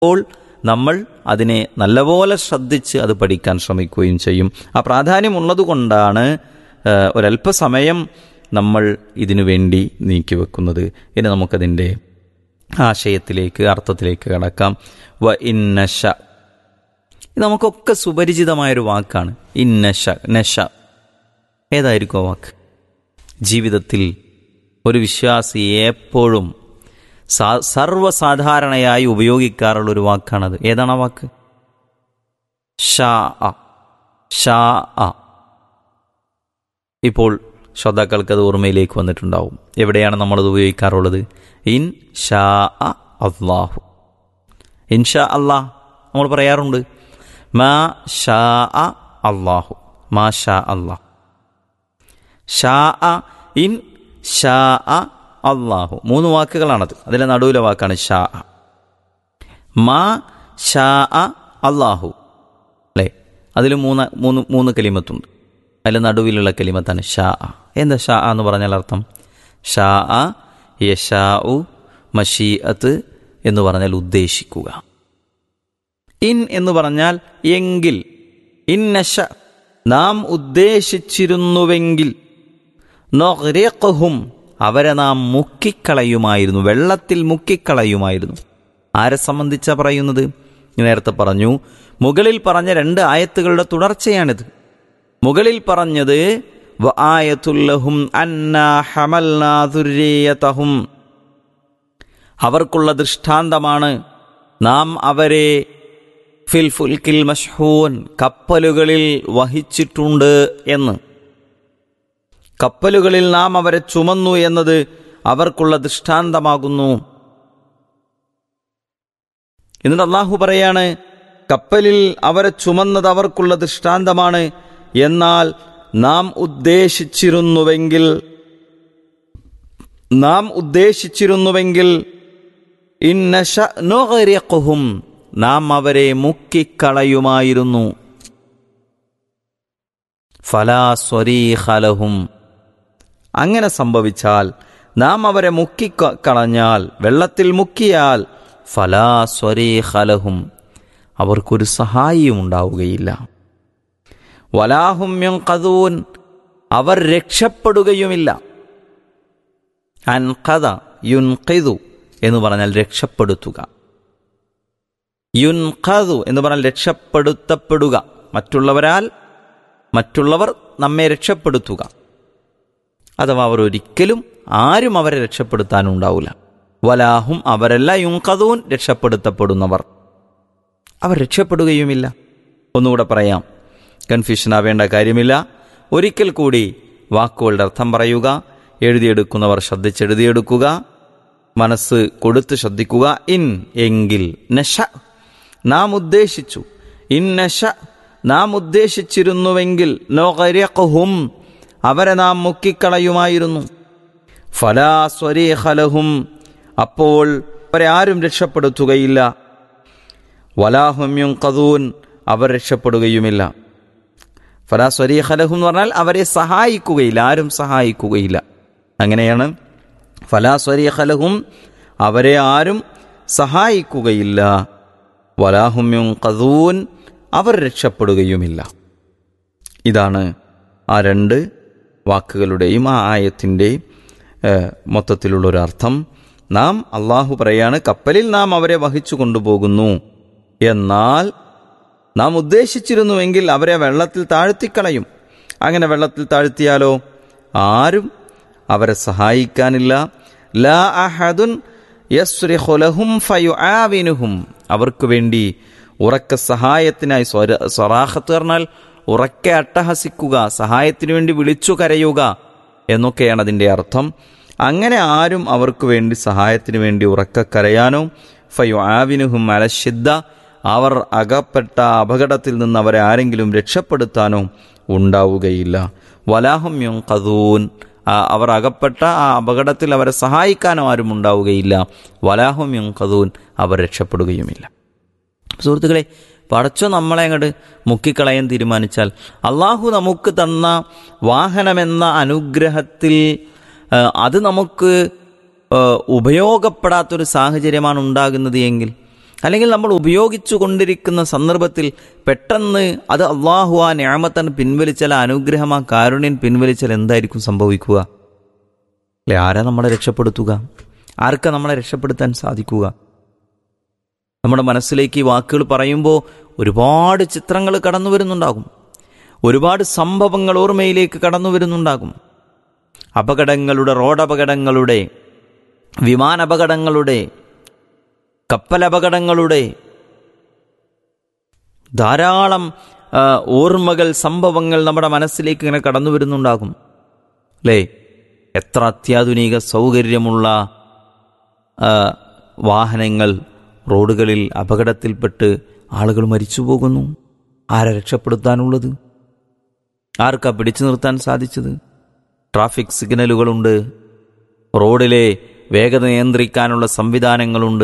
അപ്പോൾ നമ്മൾ അതിനെ നല്ലപോലെ ശ്രദ്ധിച്ച് അത് പഠിക്കാൻ ശ്രമിക്കുകയും ചെയ്യും ആ പ്രാധാന്യമുള്ളത് കൊണ്ടാണ് ഏഹ്, ഒരല്പസമയം നമ്മൾ ഇതിനു വേണ്ടി നീക്കിവെക്കുന്നത് ഇനി നമുക്കതിൻ്റെ ആശയത്തിലേക്ക് അർത്ഥത്തിലേക്ക് കടക്കാം വ ഇന്നശ ഇത് നമുക്കൊക്കെ സുപരിചിതമായൊരു വാക്കാണ് ഇന്നശ നശ ഏതായിരിക്കും ആ വാക്ക് ജീവിതത്തിൽ ഒരു വിശ്വാസി എപ്പോഴും സാ- സർവ്വസാധാരണയായി ഉപയോഗിക്കാറുള്ള ഒരു വാക്കാണത് ഏതാണ് ആ വാക്ക് ഷാ അ ഷാ അ ഇപ്പോൾ ശ്രോതാക്കൾക്ക് അത് ഓർമ്മയിലേക്ക് വന്നിട്ടുണ്ടാവും എവിടെയാണ് നമ്മളത് ഉപയോഗിക്കാറുള്ളത് ഇൻ ഷാ അ അള്ളാഹു ഇൻഷാ അള്ളാഹ് നമ്മൾ പറയാറുണ്ട് മാ ഷാ അ അള്ളാഹു മാ ഷാ അള്ളാഹ് ഷാ അ ഇൻ ഷാ അ അള്ളാഹു മൂന്ന് വാക്കുകളാണത് അതിലെ നടുവിലെ വാക്കാണ് ഷാ അ. മാ ഷാ അ അള്ളാഹു അല്ലേ അതിൽ മൂന്ന് മൂന്ന് മൂന്ന് കലിമത്തുണ്ട് അതിൽ നടുവിലുള്ള കലിമത്താണ് ഷാ അ. എന്താ ഷാ അ എന്ന് പറഞ്ഞാൽ അർത്ഥം ഷാ അ യഷാ ഉ മഷീഅത്ത് എന്ന് പറഞ്ഞാൽ ഉദ്ദേശിക്കുക ഇൻ എന്ന് പറഞ്ഞാൽ എങ്കിൽ ഇന്നശ നാം ഉദ്ദേശിച്ചിരുന്നുവെങ്കിൽ നൊഹ്രേഖും അവരെ നാം മുക്കിക്കളയുമായിരുന്നു വെള്ളത്തിൽ മുക്കിക്കളയുമായിരുന്നു ആരെ സംബന്ധിച്ച പറയുന്നത് നേരത്തെ പറഞ്ഞു മുകളിൽ പറഞ്ഞ രണ്ട് ആയത്തുകളുടെ തുടർച്ചയാണിത് മുകളിൽ പറഞ്ഞത് വ ആയത്തുല്ലഹും അന്നാ ഹമൽനാ ദുര്യേയതഹും അവർക്കുള്ള ദൃഷ്ടാന്തമാണ് നാം അവരെ ഫിൽ ഫുൽക്കിൽ മഷ്ഹൂൻ കപ്പലുകളിൽ വഹിച്ചിട്ടുണ്ട് എന്ന് കപ്പലുകളിൽ നാം അവരെ ചുമന്നു എന്നത് അവർക്കുള്ള ദൃഷ്ടാന്തമാകുന്നു എന്നിട്ട് അള്ളാഹു പറയാണ് കപ്പലിൽ അവരെ ചുമന്നത് അവർക്കുള്ള ദൃഷ്ടാന്തമാണ് എന്നാൽ നാം ഉദ്ദേശിച്ചിരുന്നുവെങ്കിൽ നാം ഉദ്ദേശിച്ചിരുന്നുവെങ്കിൽ ഇന്നശ നൊഹരിയക്കുഹും നാം അവരെ മുക്കിക്കളയുമായിരുന്നു ഫലാ സ്വരീഹലഹും അങ്ങനെ സംഭവിച്ചാൽ നാം അവരെ മുക്കിക്കളഞ്ഞാൽ വെള്ളത്തിൽ മുക്കിയാൽ ഫലാ സ്വരീഹലഹും അവർക്കൊരു സഹായിയും ഉണ്ടാവുകയില്ല വലാഹും യുൻഖദൂൻ അവർ രക്ഷപ്പെടുകയുമില്ല അൻഖദ യുൻഖിദു എന്ന് പറഞ്ഞാൽ രക്ഷപ്പെടുത്തുക യുൻഖദു എന്ന് പറഞ്ഞാൽ രക്ഷപ്പെടുത്തപ്പെടുക മറ്റുള്ളവരാൽ മറ്റുള്ളവർ നമ്മെ രക്ഷപ്പെടുത്തുക അഥവാ അവർ ഒരിക്കലും ആരും അവരെ രക്ഷപ്പെടുത്താനുണ്ടാവില്ല വലാഹും അവരല്ല യുങ്കതൂൻ രക്ഷപ്പെടുത്തപ്പെടുന്നവർ അവർ രക്ഷപ്പെടുകയുമില്ല ഒന്നുകൂടെ പറയാം കൺഫ്യൂഷൻ ആവേണ്ട കാര്യമില്ല ഒരിക്കൽ കൂടി വാക്കുകളുടെ അർത്ഥം പറയുക എഴുതിയെടുക്കുന്നവർ ശ്രദ്ധിച്ചെഴുതിയെടുക്കുക മനസ്സ് കൊടുത്ത് ശ്രദ്ധിക്കുക ഇൻ എങ്കിൽ നശ നാം ഉദ്ദേശിച്ചു ഇൻ നശ നാം ഉദ്ദേശിച്ചിരുന്നുവെങ്കിൽ നോകര്യഹും അവരെ നാം മുക്കിക്കളയുമായിരുന്നു ഫലാ സ്വരീഹലഹും അപ്പോൾ അവരെ ആരും രക്ഷപ്പെടുത്തുകയില്ല വലാഹുമ്യും കതൂൻ അവർ രക്ഷപ്പെടുകയുമില്ല ഫലാ സ്വരീഹലഹും എന്ന് പറഞ്ഞാൽ അവരെ സഹായിക്കുകയില്ല ആരും സഹായിക്കുകയില്ല അങ്ങനെയാണ് ഫലാ സ്വരീഹലഹും അവരെ ആരും സഹായിക്കുകയില്ല വലാഹുമ്യും കതൂൻ അവർ രക്ഷപ്പെടുകയുമില്ല ഇതാണ് ആ രണ്ട് വാക്കുകളുടെയും ആ ആയത്തിൻ്റെയും മൊത്തത്തിലുള്ളൊരർത്ഥം നാം അള്ളാഹു പറയാണ് കപ്പലിൽ നാം അവരെ വഹിച്ചു കൊണ്ടുപോകുന്നു എന്നാൽ നാം ഉദ്ദേശിച്ചിരുന്നുവെങ്കിൽ അവരെ വെള്ളത്തിൽ താഴ്ത്തിക്കളയും അങ്ങനെ വെള്ളത്തിൽ താഴ്ത്തിയാലോ ആരും അവരെ സഹായിക്കാനില്ല ലാ അഹദുൻ യസ്രിഹുലഹും ഫയുആവിനുഹും അവർക്ക് വേണ്ടി ഉറക്ക സഹായത്തിനായി സ്വര സ്വറാഹത്ത് പറഞ്ഞാൽ ഉറക്കെ അട്ടഹസിക്കുക സഹായത്തിനു വേണ്ടി വിളിച്ചു കരയുക എന്നൊക്കെയാണ് അതിൻ്റെ അർത്ഥം അങ്ങനെ ആരും അവർക്ക് വേണ്ടി സഹായത്തിനു വേണ്ടി ഉറക്ക കരയാനോ ഫയു ആവിനുഹും അലശിദ്ധ അവർ അകപ്പെട്ട അപകടത്തിൽ നിന്ന് അവരെ ആരെങ്കിലും രക്ഷപ്പെടുത്താനോ ഉണ്ടാവുകയില്ല വലാഹും യും കതൂൻ അവർ അകപ്പെട്ട ആ അപകടത്തിൽ അവരെ സഹായിക്കാനോ ആരും ഉണ്ടാവുകയില്ല വലാഹും യും കതൂൻ അവർ രക്ഷപ്പെടുകയുമില്ല സുഹൃത്തുക്കളെ പടച്ചോ നമ്മളെ അങ്ങോട്ട് മുക്കിക്കളയാൻ തീരുമാനിച്ചാൽ അള്ളാഹു നമുക്ക് തന്ന വാഹനമെന്ന അനുഗ്രഹത്തിൽ ആ, അത് നമുക്ക് ആ, ഉപയോഗപ്പെടാത്തൊരു സാഹചര്യമാണ് ഉണ്ടാകുന്നത് എങ്കിൽ അല്ലെങ്കിൽ നമ്മൾ ഉപയോഗിച്ചു കൊണ്ടിരിക്കുന്ന സന്ദർഭത്തിൽ പെട്ടെന്ന് അത് അള്ളാഹു ആ ഞാമത്തൻ പിൻവലിച്ചാൽ ആ അനുഗ്രഹം ആ കാരുണ്യൻ പിൻവലിച്ചാൽ എന്തായിരിക്കും സംഭവിക്കുക അല്ലെ ആരാ നമ്മളെ രക്ഷപ്പെടുത്തുക ആർക്കാ നമ്മളെ രക്ഷപ്പെടുത്താൻ സാധിക്കുക നമ്മുടെ മനസ്സിലേക്ക് ഈ വാക്കുകൾ പറയുമ്പോൾ ഒരുപാട് ചിത്രങ്ങൾ കടന്നു വരുന്നുണ്ടാകും ഒരുപാട് സംഭവങ്ങൾ ഓർമ്മയിലേക്ക് കടന്നു വരുന്നുണ്ടാകും അപകടങ്ങളുടെ റോഡപകടങ്ങളുടെ വിമാനപകടങ്ങളുടെ കപ്പലപകടങ്ങളുടെ ധാരാളം ആ, ഓർമ്മകൾ സംഭവങ്ങൾ നമ്മുടെ മനസ്സിലേക്ക് ഇങ്ങനെ കടന്നു വരുന്നുണ്ടാകും അല്ലേ എത്ര അത്യാധുനിക സൗകര്യമുള്ള ആ, വാഹനങ്ങൾ റോഡുകളിൽ അപകടത്തിൽപ്പെട്ട് ആളുകൾ മരിച്ചു പോകുന്നു ആരെ രക്ഷപ്പെടുത്താനുള്ളത് ആർക്കാ പിടിച്ചു നിർത്താൻ സാധിച്ചത് ട്രാഫിക് സിഗ്നലുകളുണ്ട് റോഡിലെ വേഗത നിയന്ത്രിക്കാനുള്ള സംവിധാനങ്ങളുണ്ട്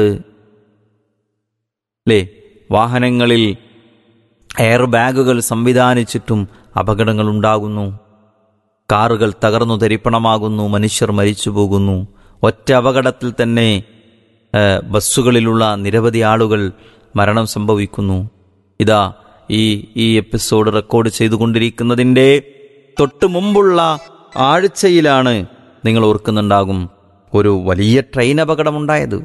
അല്ലേ വാഹനങ്ങളിൽ എയർ ബാഗുകൾ സംവിധാനിച്ചിട്ടും അപകടങ്ങൾ ഉണ്ടാകുന്നു കാറുകൾ തകർന്നു തരിപ്പണമാകുന്നു മനുഷ്യർ മരിച്ചു പോകുന്നു ഒറ്റ അപകടത്തിൽ തന്നെ ആ, ബസ്സുകളിലുള്ള നിരവധി ആളുകൾ മരണം സംഭവിക്കുന്നു ഇതാ ഈ ഈ എപ്പിസോഡ് റെക്കോർഡ് ചെയ്തുകൊണ്ടിരിക്കുന്നതിൻ്റെ തൊട്ട് മുമ്പുള്ള ആഴ്ചയിലാണ് നിങ്ങൾ ഓർക്കുന്നുണ്ടാകും ഒരു വലിയ ട്രെയിൻ അപകടമുണ്ടായത്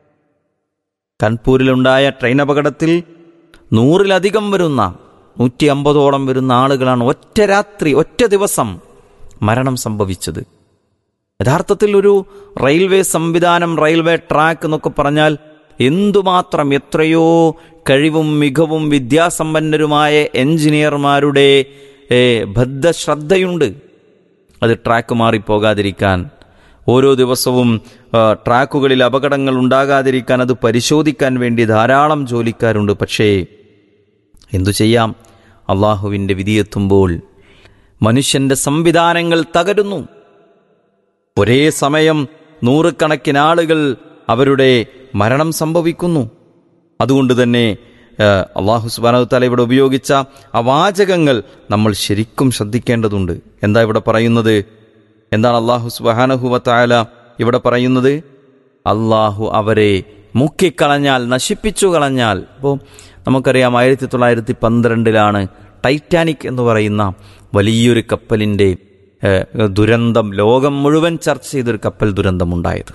കാൺപൂരിലുണ്ടായ ട്രെയിൻ അപകടത്തിൽ നൂറിലധികം വരുന്ന നൂറ്റി അമ്പതോളം വരുന്ന ആളുകളാണ് ഒറ്റ രാത്രി ഒറ്റ ദിവസം മരണം സംഭവിച്ചത് യഥാർത്ഥത്തിൽ ഒരു റെയിൽവേ സംവിധാനം റെയിൽവേ ട്രാക്ക് എന്നൊക്കെ പറഞ്ഞാൽ എന്തുമാത്രം എത്രയോ കഴിവും മികവും വിദ്യാസമ്പന്നരുമായ എഞ്ചിനീയർമാരുടെ ഏ, ബദ്ധശ്രദ്ധയുണ്ട് അത് ട്രാക്ക് മാറിപ്പോകാതിരിക്കാൻ ഓരോ ദിവസവും ആ, ട്രാക്കുകളിൽ അപകടങ്ങൾ ഉണ്ടാകാതിരിക്കാൻ അത് പരിശോധിക്കാൻ വേണ്ടി ധാരാളം ജോലിക്കാരുണ്ട് പക്ഷേ എന്തു ചെയ്യാം അള്ളാഹുവിൻ്റെ വിധിയെത്തുമ്പോൾ മനുഷ്യന്റെ സംവിധാനങ്ങൾ തകരുന്നു ഒരേ സമയം നൂറുകണക്കിന് ആളുകൾ അവരുടെ മരണം സംഭവിക്കുന്നു അതുകൊണ്ട് തന്നെ ഏഹ്, അള്ളാഹു സുബാനു താല ഇവിടെ ഉപയോഗിച്ച ആ വാചകങ്ങൾ നമ്മൾ ശരിക്കും ശ്രദ്ധിക്കേണ്ടതുണ്ട് എന്താ ഇവിടെ പറയുന്നത് എന്താണ് അള്ളാഹു സുബാനഹുവ താല ഇവിടെ പറയുന്നത് അള്ളാഹു അവരെ മുക്കിക്കളഞ്ഞാൽ നശിപ്പിച്ചു കളഞ്ഞാൽ ഇപ്പോൾ നമുക്കറിയാം ആയിരത്തി തൊള്ളായിരത്തി പന്ത്രണ്ടിലാണ് ടൈറ്റാനിക് എന്ന് പറയുന്ന വലിയൊരു കപ്പലിൻ്റെ ഏഹ്, ദുരന്തം ലോകം മുഴുവൻ ചർച്ച ചെയ്തൊരു കപ്പൽ ദുരന്തമുണ്ടായത്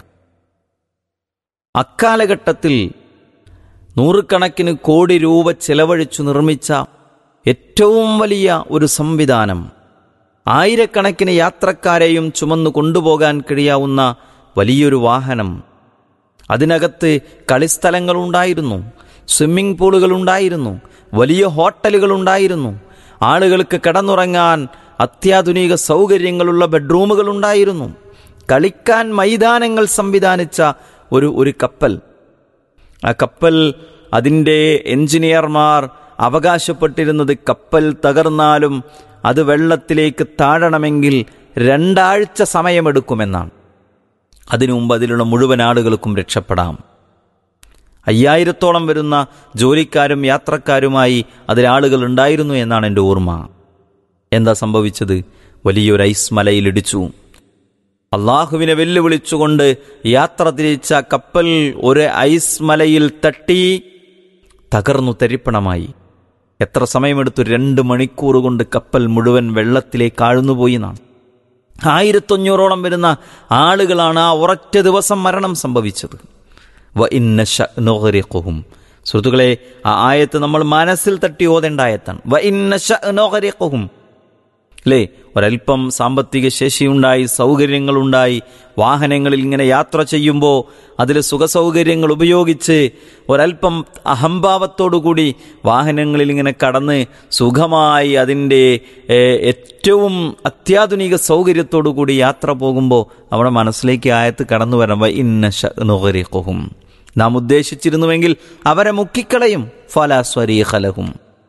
അക്കാലഘട്ടത്തിൽ നൂറുകണക്കിന് കോടി രൂപ ചെലവഴിച്ചു നിർമ്മിച്ച ഏറ്റവും വലിയ ഒരു സംവിധാനം ആയിരക്കണക്കിന് യാത്രക്കാരെയും ചുമന്നു കൊണ്ടുപോകാൻ കഴിയാവുന്ന വലിയൊരു വാഹനം അതിനകത്ത് കളിസ്ഥലങ്ങളുണ്ടായിരുന്നു സ്വിമ്മിംഗ് പൂളുകളുണ്ടായിരുന്നു വലിയ ഹോട്ടലുകളുണ്ടായിരുന്നു ആളുകൾക്ക് കിടന്നുറങ്ങാൻ അത്യാധുനിക സൗകര്യങ്ങളുള്ള ബെഡ്റൂമുകളുണ്ടായിരുന്നു കളിക്കാൻ മൈതാനങ്ങൾ സംവിധാനിച്ച ഒരു ഒരു കപ്പൽ ആ കപ്പൽ അതിൻ്റെ എഞ്ചിനീയർമാർ അവകാശപ്പെട്ടിരുന്നത് കപ്പൽ തകർന്നാലും അത് വെള്ളത്തിലേക്ക് താഴണമെങ്കിൽ രണ്ടാഴ്ച സമയമെടുക്കുമെന്നാണ് അതിനു മുമ്പ് അതിലുള്ള മുഴുവൻ ആളുകൾക്കും രക്ഷപ്പെടാം അയ്യായിരത്തോളം വരുന്ന ജോലിക്കാരും യാത്രക്കാരുമായി അതിൽ ആളുകൾ ഉണ്ടായിരുന്നു എന്നാണ് എൻ്റെ ഓർമ്മ എന്താ സംഭവിച്ചത് വലിയൊരു ഐസ് മലയിലിടിച്ചു അള്ളാഹുവിനെ വെല്ലുവിളിച്ചുകൊണ്ട് യാത്ര തിരിച്ച കപ്പൽ ഒരു ഐസ് മലയിൽ തട്ടി തകർന്നു തരിപ്പണമായി എത്ര സമയമെടുത്തു രണ്ട് മണിക്കൂർ കൊണ്ട് കപ്പൽ മുഴുവൻ വെള്ളത്തിലേക്ക് ആഴ്ന്നുപോയി എന്നാണ് ആയിരത്തഞ്ഞൂറോളം വരുന്ന ആളുകളാണ് ആ ഒരൊറ്റ ദിവസം മരണം സംഭവിച്ചത് വ ഇന്ന ഷഅ്നുഗ്രിഖുഹും സുഹൃത്തുക്കളെ ആ ആയത്ത് നമ്മൾ മനസ്സിൽ തട്ടി ഓതേണ്ട ആയത്താണ് വ ഇന്ന ഷഅ്നുഗ്രിഖുഹും അല്ലേ ഒരല്പം സാമ്പത്തിക ശേഷിയുണ്ടായി സൗകര്യങ്ങളുണ്ടായി വാഹനങ്ങളിൽ ഇങ്ങനെ യാത്ര ചെയ്യുമ്പോൾ അതിൽ സുഖസൗകര്യങ്ങൾ ഉപയോഗിച്ച് ഒരല്പം അഹംഭാവത്തോടുകൂടി വാഹനങ്ങളിൽ ഇങ്ങനെ കടന്ന് സുഖമായി അതിൻ്റെ ഏഹ്, ഏറ്റവും അത്യാധുനിക സൗകര്യത്തോടു കൂടി യാത്ര പോകുമ്പോൾ നമ്മുടെ മനസ്സിലേക്ക് ആയത്ത് കടന്നു വരണം ഇന്ന ഷഹും നാം ഉദ്ദേശിച്ചിരുന്നുവെങ്കിൽ അവരെ മുക്കിക്കളയും ഫലാസ്വരീഹലഹും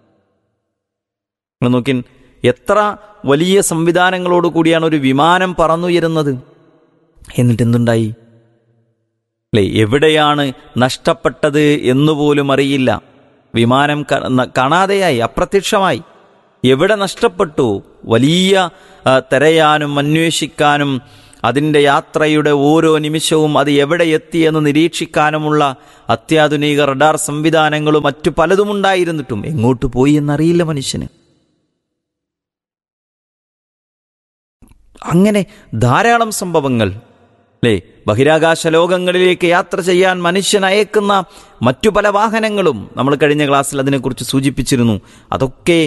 നിങ്ങൾ നോക്കിൻ എത്ര വലിയ സംവിധാനങ്ങളോട് കൂടിയാണ് ഒരു വിമാനം പറന്നുയരുന്നത് എന്നിട്ട് എന്തുണ്ടായി അല്ലേ എവിടെയാണ് നഷ്ടപ്പെട്ടത് എന്നുപോലും അറിയില്ല വിമാനം ക- ന- കാണാതെയായി അപ്രത്യക്ഷമായി എവിടെ നഷ്ടപ്പെട്ടു വലിയ ആ, തെരയാനും അന്വേഷിക്കാനും അതിൻ്റെ യാത്രയുടെ ഓരോ നിമിഷവും അത് എവിടെ എത്തിയെന്ന് നിരീക്ഷിക്കാനുമുള്ള അത്യാധുനിക റഡാർ സംവിധാനങ്ങളും മറ്റു പലതും ഉണ്ടായിരുന്നിട്ടും എങ്ങോട്ട് പോയി എന്നറിയില്ല മനുഷ്യന് അങ്ങനെ ധാരാളം സംഭവങ്ങൾ അല്ലേ ബഹിരാകാശ ലോകങ്ങളിലേക്ക് യാത്ര ചെയ്യാൻ മനുഷ്യൻ അയക്കുന്ന മറ്റു പല വാഹനങ്ങളും നമ്മൾ കഴിഞ്ഞ ക്ലാസ്സിൽ അതിനെക്കുറിച്ച് സൂചിപ്പിച്ചിരുന്നു അതൊക്കെ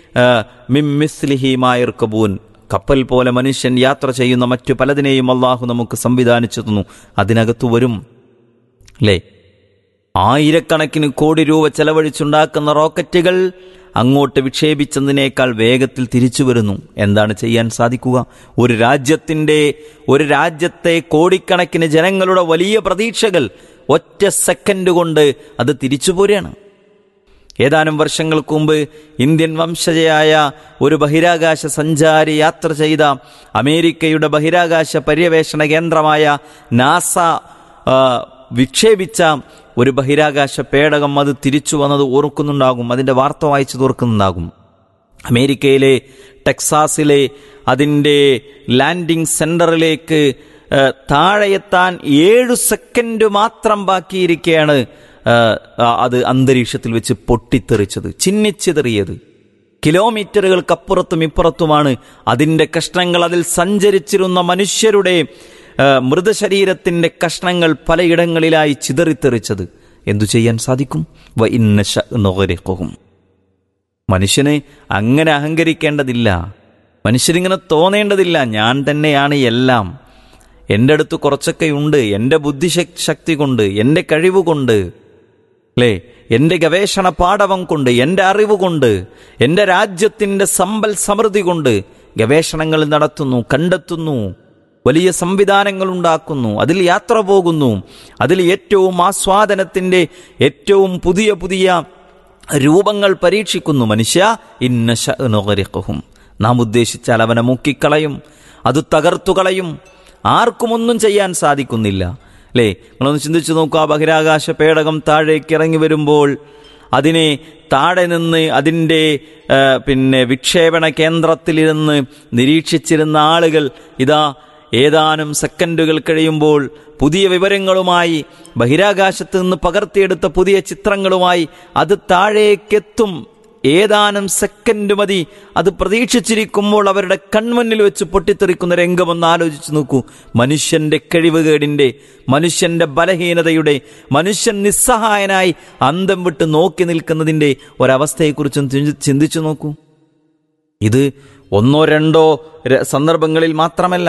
മിമ്മിസ്ലിഹിമായർക്കബൂൻ കപ്പൽ പോലെ മനുഷ്യൻ യാത്ര ചെയ്യുന്ന മറ്റു പലതിനെയും അള്ളാഹു നമുക്ക് സംവിധാനിച്ചു തന്നു അതിനകത്തു വരും അല്ലേ ആയിരക്കണക്കിന് കോടി രൂപ ചെലവഴിച്ചുണ്ടാക്കുന്ന റോക്കറ്റുകൾ അങ്ങോട്ട് വിക്ഷേപിച്ചതിനേക്കാൾ വേഗത്തിൽ തിരിച്ചു വരുന്നു എന്താണ് ചെയ്യാൻ സാധിക്കുക ഒരു രാജ്യത്തിൻ്റെ ഒരു രാജ്യത്തെ കോടിക്കണക്കിന് ജനങ്ങളുടെ വലിയ പ്രതീക്ഷകൾ ഒറ്റ സെക്കൻഡ് കൊണ്ട് അത് തിരിച്ചു പോരുകയാണ് ഏതാനും വർഷങ്ങൾക്ക് മുമ്പ് ഇന്ത്യൻ വംശജയായ ഒരു ബഹിരാകാശ സഞ്ചാരി യാത്ര ചെയ്ത അമേരിക്കയുടെ ബഹിരാകാശ പര്യവേഷണ കേന്ദ്രമായ നാസ ആ, വിക്ഷേപിച്ച ഒരു ബഹിരാകാശ പേടകം അത് തിരിച്ചു വന്നത് ഓർക്കുന്നുണ്ടാകും അതിൻ്റെ വാർത്ത വായിച്ചു തോർക്കുന്നുണ്ടാകും അമേരിക്കയിലെ ടെക്സാസിലെ അതിൻ്റെ ലാൻഡിംഗ് സെൻറ്ററിലേക്ക് ആ, താഴെയെത്താൻ ഏഴു സെക്കൻഡ് മാത്രം ബാക്കിയിരിക്കെയാണ് ആ, അത് അന്തരീക്ഷത്തിൽ വെച്ച് പൊട്ടിത്തെറിച്ചത് ചിന്നിച്ചിതെറിയത് കിലോമീറ്ററുകൾക്കപ്പുറത്തും ഇപ്പുറത്തുമാണ് അതിൻ്റെ കഷ്ണങ്ങൾ അതിൽ സഞ്ചരിച്ചിരുന്ന മനുഷ്യരുടെ ആ, മൃതശരീരത്തിൻ്റെ കഷ്ണങ്ങൾ പലയിടങ്ങളിലായി ചിതറിത്തെറിച്ചത് എന്തു ചെയ്യാൻ സാധിക്കും വ ഇന്ന ശഅ്നുഗരിഖുഹും. മനുഷ്യന് അങ്ങനെ അഹങ്കരിക്കേണ്ടതില്ല മനുഷ്യരിങ്ങനെ തോന്നേണ്ടതില്ല ഞാൻ തന്നെയാണ് എല്ലാം എൻ്റെ അടുത്ത് കുറച്ചൊക്കെ ഉണ്ട് എൻ്റെ ബുദ്ധിശക്തി കൊണ്ട് എൻ്റെ കഴിവ് കൊണ്ട് അല്ലേ എൻ്റെ ഗവേഷണ പാടവം കൊണ്ട് എൻ്റെ അറിവ് കൊണ്ട് എൻ്റെ രാജ്യത്തിൻ്റെ സമ്പൽ സമൃദ്ധി കൊണ്ട് ഗവേഷണങ്ങൾ നടത്തുന്നു കണ്ടെത്തുന്നു വലിയ സംവിധാനങ്ങൾ ഉണ്ടാക്കുന്നു അതിൽ യാത്ര പോകുന്നു അതിൽ ഏറ്റവും ആസ്വാദനത്തിൻ്റെ ഏറ്റവും പുതിയ പുതിയ രൂപങ്ങൾ പരീക്ഷിക്കുന്നു മനുഷ്യ ഇന്ന ശഅ്നുഗരിഖുഹും നാം ഉദ്ദേശിച്ചാൽ അവനെ മുക്കിക്കളയും അത് തകർത്തുകളയും ആർക്കും ഒന്നും ചെയ്യാൻ സാധിക്കുന്നില്ല അല്ലേ നിങ്ങളൊന്ന് ചിന്തിച്ചു നോക്കുക ആ ബഹിരാകാശ പേടകം താഴേക്ക് ഇറങ്ങി വരുമ്പോൾ അതിനെ താഴെ നിന്ന് അതിൻ്റെ ആ, പിന്നെ വിക്ഷേപണ കേന്ദ്രത്തിലിരുന്ന് നിരീക്ഷിച്ചിരുന്ന ആളുകൾ ഇതാ ഏതാനും സെക്കൻഡുകൾ കഴിയുമ്പോൾ പുതിയ വിവരങ്ങളുമായി ബഹിരാകാശത്ത് നിന്ന് പകർത്തിയെടുത്ത പുതിയ ചിത്രങ്ങളുമായി അത് താഴേക്കെത്തും ഏതാനും സെക്കൻഡ് മതി അത് പ്രതീക്ഷിച്ചിരിക്കുമ്പോൾ അവരുടെ കൺമുന്നിൽ വെച്ച് പൊട്ടിത്തെറിക്കുന്ന രംഗമൊന്ന് ആലോചിച്ച് നോക്കൂ മനുഷ്യന്റെ കഴിവുകേടിന്റെ മനുഷ്യന്റെ ബലഹീനതയുടെ മനുഷ്യൻ നിസ്സഹായനായി അന്തം വിട്ട് നോക്കി നിൽക്കുന്നതിന്റെ ഒരവസ്ഥയെക്കുറിച്ചും ചിന്തി- ചിന്തിച്ചു നോക്കൂ ഇത് ഒന്നോ രണ്ടോ ര- സന്ദർഭങ്ങളിൽ മാത്രമല്ല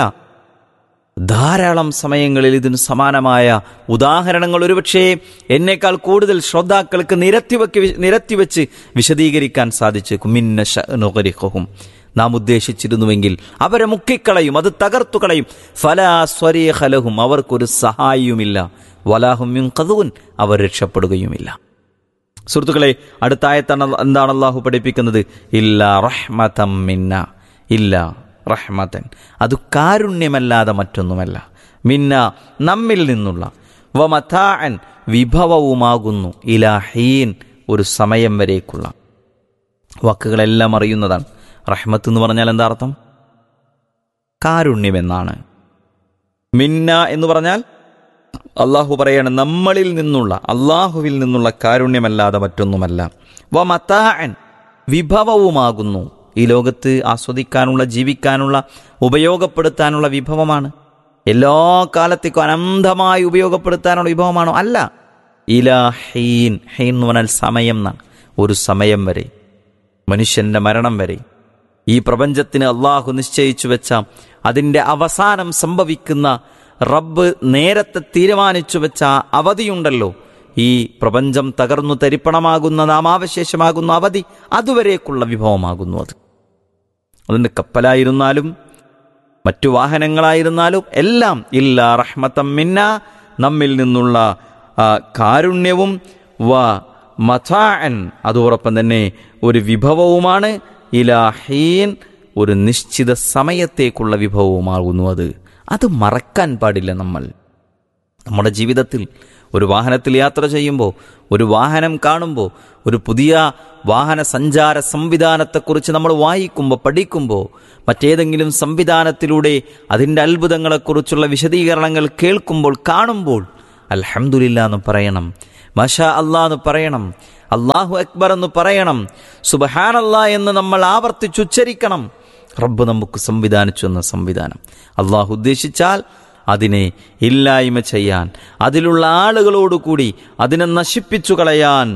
ധാരാളം സമയങ്ങളിൽ ഇതിന് സമാനമായ ഉദാഹരണങ്ങൾ ഒരുപക്ഷേ എന്നേക്കാൾ കൂടുതൽ ശ്രോതാക്കൾക്ക് നിരത്തിവെക്ക് വി- നിരത്തിവെച്ച് വിശദീകരിക്കാൻ സാധിച്ചേക്കും മിന്ന ശഅ്നുഗരിഖുഹും. നാം ഉദ്ദേശിച്ചിരുന്നുവെങ്കിൽ അവരെ മുക്കിക്കളയും അത് തകർത്തു കളയും ഫലാ സ്വരീഹലഹും അവർക്കൊരു സഹായിയുമില്ല വലാഹും യുൻഖദൂൻ അവർ രക്ഷപ്പെടുകയുമില്ല സുഹൃത്തുക്കളെ അടുത്തായത്താണ് എന്താണ് അള്ളാഹു പഠിപ്പിക്കുന്നത് ഇല്ല റഹ്മതം മിന്ന ഇല്ല റഹ്മതൻ അത് കാരുണ്യമല്ലാതെ മറ്റൊന്നുമല്ല മിന്ന നമ്മിൽ നിന്നുള്ള വമഥാൻ വിഭവവുമാകുന്നു ഇലാഹീൻ ഒരു സമയം വരേക്കുള്ള വാക്കുകളെല്ലാം അറിയുന്നതാണ് റഹ്മത്ത് എന്ന് പറഞ്ഞാൽ എന്താ അർത്ഥം കാരുണ്യമെന്നാണ് മിന്ന എന്ന് പറഞ്ഞാൽ അള്ളാഹു പറയാണ് നമ്മളിൽ നിന്നുള്ള അള്ളാഹുവിൽ നിന്നുള്ള കാരുണ്യമല്ലാതെ മറ്റൊന്നുമല്ല വ മത്താൻ വിഭവവുമാകുന്നു ഈ ലോകത്ത് ആസ്വദിക്കാനുള്ള ജീവിക്കാനുള്ള ഉപയോഗപ്പെടുത്താനുള്ള വിഭവമാണ് എല്ലാ കാലത്തേക്കും അനന്തമായി ഉപയോഗപ്പെടുത്താനുള്ള വിഭവമാണോ അല്ല ഇലാ ഹീൻ ഹീൻ എന്ന് പറഞ്ഞാൽ സമയം എന്നാണ് ഒരു സമയം വരെ മനുഷ്യന്റെ മരണം വരെ ഈ പ്രപഞ്ചത്തിന് അള്ളാഹു നിശ്ചയിച്ചു വെച്ച അതിൻ്റെ അവസാനം സംഭവിക്കുന്ന റബ്ബ് നേരത്തെ തീരുമാനിച്ചു വെച്ച ആ അവധിയുണ്ടല്ലോ ഈ പ്രപഞ്ചം തകർന്നു തരിപ്പണമാകുന്ന നാമാവശേഷമാകുന്ന അവധി അതുവരേക്കുള്ള വിഭവമാകുന്നു അത് അതിൻ്റെ കപ്പലായിരുന്നാലും മറ്റു വാഹനങ്ങളായിരുന്നാലും എല്ലാം ഇല്ല റഹ്മത്തം മിന്ന നമ്മിൽ നിന്നുള്ള ആ, കാരുണ്യവും വ മഥാൻ അതോടൊപ്പം തന്നെ ഒരു വിഭവവുമാണ് ഇലാഹീൻ ഒരു നിശ്ചിത സമയത്തേക്കുള്ള വിഭവവുമാകുന്നു അത് അത് മറക്കാൻ പാടില്ല നമ്മൾ നമ്മുടെ ജീവിതത്തിൽ ഒരു വാഹനത്തിൽ യാത്ര ചെയ്യുമ്പോൾ ഒരു വാഹനം കാണുമ്പോൾ ഒരു പുതിയ വാഹന സഞ്ചാര സംവിധാനത്തെക്കുറിച്ച് നമ്മൾ വായിക്കുമ്പോൾ പഠിക്കുമ്പോൾ മറ്റേതെങ്കിലും സംവിധാനത്തിലൂടെ അതിൻ്റെ അത്ഭുതങ്ങളെക്കുറിച്ചുള്ള വിശദീകരണങ്ങൾ കേൾക്കുമ്പോൾ കാണുമ്പോൾ അൽഹംദുലില്ല എന്ന് പറയണം മഷാ അല്ലാ എന്ന് പറയണം അള്ളാഹു അക്ബർ എന്ന് പറയണം സുബഹാനല്ലാ എന്ന് നമ്മൾ ആവർത്തിച്ചുച്ചരിക്കണം റബ്ബ് നമുക്ക് സംവിധാനിച്ചു എന്ന സംവിധാനം അള്ളാഹു ഉദ്ദേശിച്ചാൽ അതിനെ ഇല്ലായ്മ ചെയ്യാൻ അതിലുള്ള ആളുകളോടുകൂടി അതിനെ നശിപ്പിച്ചു കളയാൻ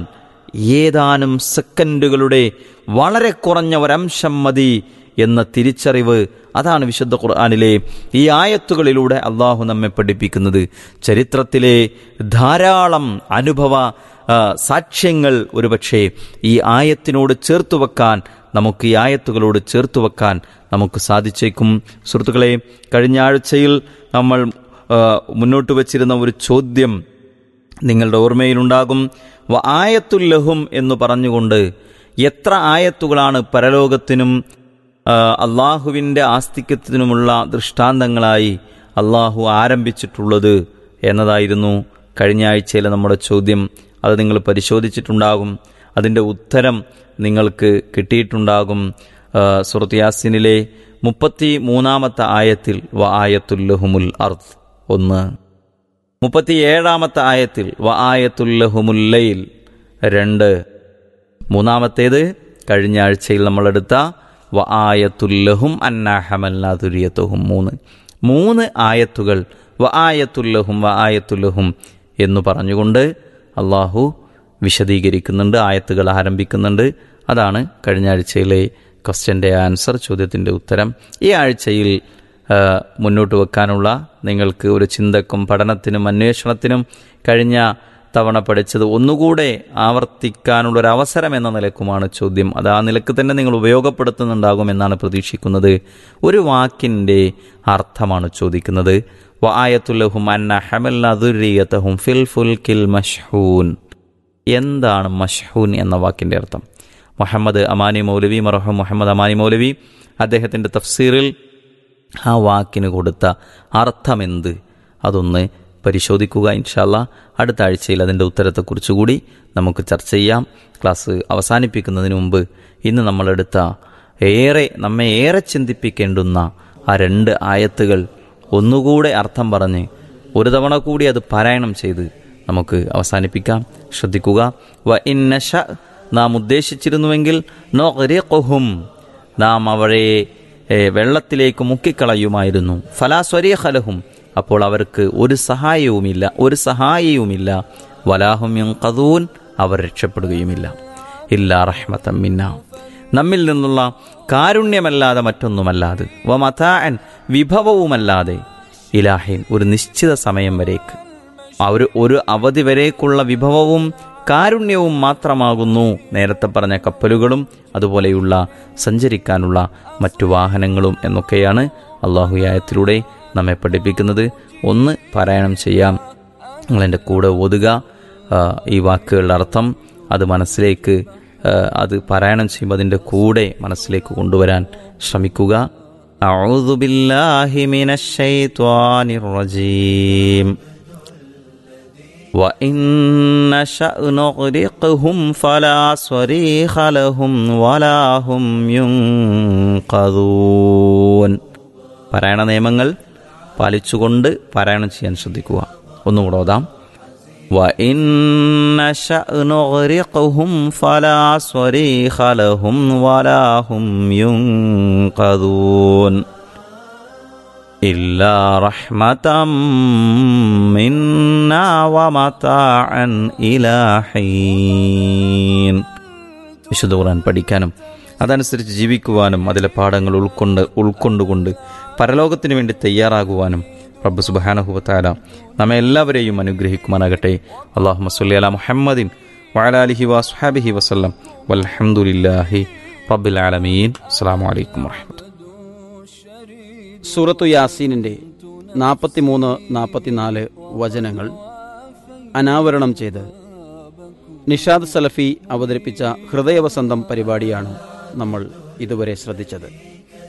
ഏതാനും സെക്കൻഡുകളുടെ വളരെ കുറഞ്ഞ ഒരംശം മതി എന്ന തിരിച്ചറിവ് അതാണ് വിശുദ്ധ ഖുർആാനിലെ ഈ ആയത്തുകളിലൂടെ അള്ളാഹു നമ്മെ പഠിപ്പിക്കുന്നത് ചരിത്രത്തിലെ ധാരാളം അനുഭവ ആ, സാക്ഷ്യങ്ങൾ ഒരുപക്ഷെ ഈ ആയത്തിനോട് ചേർത്തു വെക്കാൻ നമുക്ക് ഈ ആയത്തുകളോട് ചേർത്തു വെക്കാൻ നമുക്ക് സാധിച്ചേക്കും സുഹൃത്തുക്കളെ കഴിഞ്ഞ ആഴ്ചയിൽ നമ്മൾ ആ, മുന്നോട്ട് വച്ചിരുന്ന ഒരു ചോദ്യം നിങ്ങളുടെ ഓർമ്മയിലുണ്ടാകും വ ആയത്തുല്ലഹും എന്ന് പറഞ്ഞുകൊണ്ട് എത്ര ആയത്തുകളാണ് പരലോകത്തിനും ആ, അള്ളാഹുവിൻ്റെ ആസ്തിക്യത്തിനുമുള്ള ദൃഷ്ടാന്തങ്ങളായി അള്ളാഹു ആരംഭിച്ചിട്ടുള്ളത് എന്നതായിരുന്നു കഴിഞ്ഞ ആഴ്ചയിലെ നമ്മുടെ ചോദ്യം അത് നിങ്ങൾ പരിശോധിച്ചിട്ടുണ്ടാകും അതിൻ്റെ ഉത്തരം നിങ്ങൾക്ക് കിട്ടിയിട്ടുണ്ടാകും ആ, സൂറത്ത് യാസിനിലെ മുപ്പത്തി മൂന്നാമത്തെ ആയത്തിൽ വ ആയത്തുല്ലഹുമുൽ അർത്ത് ഒന്ന് മുപ്പത്തിയേഴാമത്തെ ആയത്തിൽ വ ആയത്തുല്ലഹുമുല്ലയിൽ രണ്ട് മൂന്നാമത്തേത് കഴിഞ്ഞ ആഴ്ചയിൽ നമ്മളെടുത്ത വ ആയത്തുല്ലഹും അന്നാഹമല്ലാതുര്യത്തുഹും മൂന്ന് മൂന്ന് ആയത്തുകൾ വ ആയത്തുല്ലഹും വ ആയത്തുല്ലഹും എന്ന് പറഞ്ഞുകൊണ്ട് അള്ളാഹു വിശദീകരിക്കുന്നുണ്ട് ആയത്തുകൾ ആരംഭിക്കുന്നുണ്ട് അതാണ് കഴിഞ്ഞ ആഴ്ചയിലെ ക്വസ്റ്റ്യൻ്റെ ആൻസർ ചോദ്യത്തിൻ്റെ ഉത്തരം ഈ ആഴ്ചയിൽ ആ, മുന്നോട്ട് വെക്കാനുള്ള നിങ്ങൾക്ക് ഒരു ചിന്തക്കും പഠനത്തിനും അന്വേഷണത്തിനും കഴിഞ്ഞ തവണ പഠിച്ചത് ഒന്നുകൂടെ ആവർത്തിക്കാനുള്ള ഒരു അവസരം എന്ന നിലക്കുമാണ് ചോദ്യം അത് ആ നിലക്ക് തന്നെ നിങ്ങൾ ഉപയോഗപ്പെടുത്തുന്നുണ്ടാകുമെന്നാണ് പ്രതീക്ഷിക്കുന്നത് ഒരു വാക്കിൻ്റെ അർത്ഥമാണ് ചോദിക്കുന്നത് വായത്തുലഹും അന്ന ഹമല്ലതുരിയത്തഹും ഫിൽ ഫുൽ കിൽ മഷ്ഹൂൻ എന്താണ് മഷ്ഹൂൻ എന്ന വാക്കിൻ്റെ അർത്ഥം മുഹമ്മദ് അമാനി മൗലവി മറഹം മുഹമ്മദ് അമാനി മൗലവി അദ്ദേഹത്തിൻ്റെ തഫ്സീറിൽ ആ വാക്കിന് കൊടുത്ത അർത്ഥമെന്ത് അതൊന്ന് പരിശോധിക്കുക ഇൻഷാല്ല അടുത്ത ആഴ്ചയിൽ അതിൻ്റെ ഉത്തരത്തെക്കുറിച്ച് കൂടി നമുക്ക് ചർച്ച ചെയ്യാം ക്ലാസ് അവസാനിപ്പിക്കുന്നതിന് മുമ്പ് ഇന്ന് നമ്മളെടുത്ത ഏറെ നമ്മെ ഏറെ ചിന്തിപ്പിക്കേണ്ടുന്ന ആ രണ്ട് ആയത്തുകൾ ഒന്നുകൂടെ അർത്ഥം പറഞ്ഞ് ഒരു തവണ കൂടി അത് പാരായണം ചെയ്ത് നമുക്ക് അവസാനിപ്പിക്കാം ശ്രദ്ധിക്കുക വ ഇന്നശ നാം ഉദ്ദേശിച്ചിരുന്നുവെങ്കിൽ നൊഹും നാം അവരെ ഏ, വെള്ളത്തിലേക്ക് മുക്കിക്കളയുമായിരുന്നു ഫലാസ്വരീഹലഹും അപ്പോൾ അവർക്ക് ഒരു സഹായവുമില്ല ഒരു സഹായിയുമില്ല വലാഹും യുങ്കദൂൻ അവർ രക്ഷപ്പെടുകയുമില്ല ഇല്ല റഹ്മത്തം മിന്ന നമ്മിൽ നിന്നുള്ള കാരുണ്യമല്ലാതെ മറ്റൊന്നുമല്ലാതെ വ മതാൻ വിഭവവുമല്ലാതെ ഇലാഹിൻ ഒരു നിശ്ചിത സമയം വരേക്ക് ആ ഒരു ഒരു അവധി വരേക്കുള്ള വിഭവവും കാരുണ്യവും മാത്രമാകുന്നു നേരത്തെ പറഞ്ഞ കപ്പലുകളും അതുപോലെയുള്ള സഞ്ചരിക്കാനുള്ള മറ്റു വാഹനങ്ങളും എന്നൊക്കെയാണ് അള്ളാഹുയായത്തിലൂടെ നമ്മെ പഠിപ്പിക്കുന്നത് ഒന്ന് പാരായണം ചെയ്യാം നിങ്ങളെൻ്റെ കൂടെ ഓതുക ആ, ഈ വാക്കുകളുടെ അർത്ഥം അത് മനസ്സിലേക്ക് ആ, അത് പാരായണം ചെയ്യുമ്പോൾ അതിൻ്റെ കൂടെ മനസ്സിലേക്ക് കൊണ്ടുവരാൻ ശ്രമിക്കുക أعوذ بالله من الشيطان الرجيم وإن نشأ نغرقهم فلا صريخ لهم ولا هم ينقذون പാരായണ നിയമങ്ങൾ പാലിച്ചുകൊണ്ട് പാരായണം ചെയ്യാൻ ശ്രദ്ധിക്കുക ഒന്നുകൂടെ ഓതാം وإن نشأ نغرقهم فلا صريخ لهم ولا هم ينقذون إلا رحمة منا ومتاعا إلى حين വിശുദ്ധ ഖുർആൻ പഠിക്കാനും അതനുസരിച്ച് ജീവിക്കുവാനും അതിലെ പാഠങ്ങൾ ഉൾക്കൊണ്ട് ഉൾക്കൊണ്ടുകൊണ്ട് പരലോകത്തിന് വേണ്ടി തയ്യാറാകുവാനും റബ്ബ് സുബാനഹുബത്താല നമ്മെ എല്ലാവരെയും അനുഗ്രഹിക്കുമാനാകട്ടെ അള്ളാഹു മസ്ലി അല മുഹമ്മദിൻ വഅലാലിഹി വസ്ഹാബിഹി വസല്ലം വൽഹംദുലില്ലാഹി റബ്ബിൽ ആലമീൻ അസ്സലാമു അലൈക്കും വറഹ്മത്തുള്ളാഹി സൂറത്തു യാസീനിൻ്റെ നാൽപ്പത്തിമൂന്ന് നാൽപ്പത്തിനാല് വചനങ്ങൾ അനാവരണം ചെയ്ത് നിഷാദ് സലഫി അവതരിപ്പിച്ച ഹൃദയവസന്തം പരിപാടിയാണ് നമ്മൾ ഇതുവരെ ശ്രദ്ധിച്ചത്